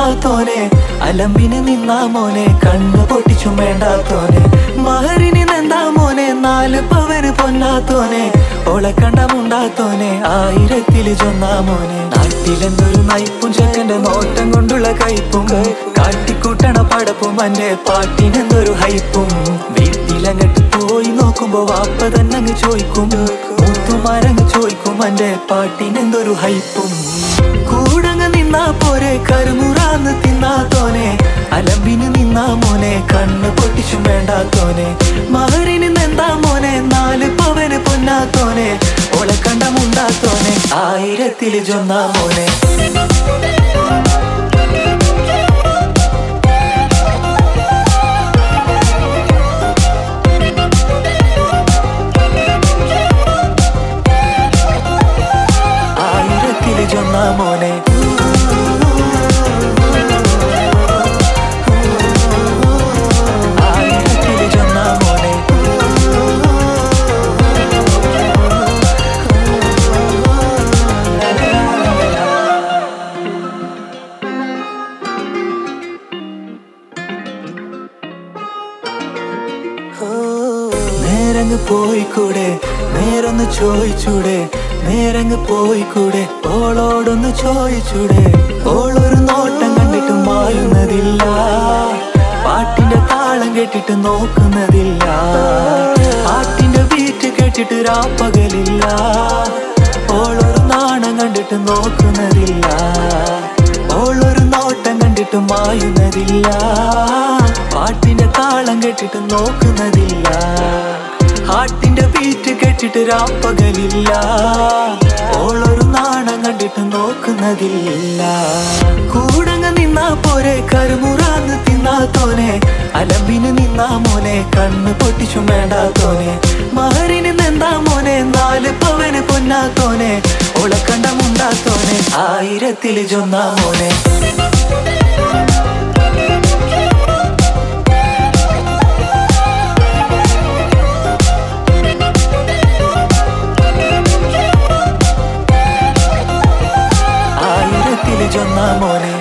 കൊണ്ടാത്തോനെ അലമ്പിന് നിന്നാ മോനെ കണ്ണു പൊട്ടിച്ചും വേണ്ടാത്തോനെ മഹറിന് നെന്താ മോനെ നാല് പവന് പൊന്നാത്തോനെ ഓളെ കണ്ടമുണ്ടാത്തോനെ ആയിരത്തില് ചൊന്നാ മോനെ നാട്ടിലെന്തൊരു നയിപ്പും ചെക്കന്റെ നോട്ടം കൊണ്ടുള്ള കയ്പും കാട്ടിക്കൂട്ടണ പടപ്പും എന്റെ പാട്ടിനെന്തൊരു ഹൈപ്പും വീട്ടിലങ്ങട്ട് പോയി നോക്കുമ്പോ വാപ്പ തന്നെ അങ്ങ് ചോദിക്കും മൂത്തുമാരങ്ങ് ചോദിക്കും എന്റെ പാട്ടിനെന്തൊരു ഹൈപ്പും കൂടങ്ങ് നിന്നാ പോരെ കരുമുറാന്ന് തിന്നാത്തോനെ അലമ്പിന് നിന്നാ മോനെ കണ്ണ് പൊട്ടിച്ചും വേണ്ടാത്തോനെ മഹറിന് നെന്താ മോനെ നാല് പവന് പൊന്നാത്തോനെ ഓളെ കണ്ടമുണ്ടാത്തോനെ ആയിരത്തില് ചൊന്നാ മോനെ ആയിരത്തില് ചൊന്നാ മോനെ ആയിരത്തില് ചൊന്നാ മോനെ നേരങ്ങ് പോയിക്കൂടെ നേരൊന്ന് ചോദിച്ചൂടെ നേരങ്ങ് പോയിക്കൂടെ ഓളോടൊന്ന് ചോദിച്ചൂടെ ഓളൊരു നോട്ടം കണ്ടിട്ട് മായുന്നതില്ല പാട്ടിന്റെ താളം കേട്ടിട്ട് നോക്കുന്നതില്ല പാട്ടിന്റെ ബീറ്റ് കേട്ടിട്ട് രാപ്പകലില്ല ഓളൊരു നാണം കണ്ടിട്ട് നോക്കുന്നതില്ല ഓളൊരു നോട്ടം കണ്ടിട്ട് മായുന്നതില്ല പാട്ടിന്റെ താളം കേട്ടിട്ട് നോക്കുന്നതില്ല ഹാട്ടിന്റെ ബീറ്റ് കേട്ടിട്ട് രാപ്പകലില്ല ഓളൊരു നാണം കണ്ടിട്ട് നോക്കുന്നതില്ല കൂടങ്ങ് നിന്നാ പോരെ കരുമുറാന്ന് തിന്നാത്തോനെ അലമ്പിന് നിന്നാ മോനെ കണ്ണ് പൊട്ടിച്ചും വേണ്ടാത്തോനെ മഹറിന് നിന്നാ മോനെ നാല് പവന് പൊന്നാത്തോനെ ഓളെ കണ്ടമുണ്ടാത്തോനെ ആയിരത്തില് ചൊന്നാ മോനെ ആയിരത്തില് ചൊന്നാ മോനെ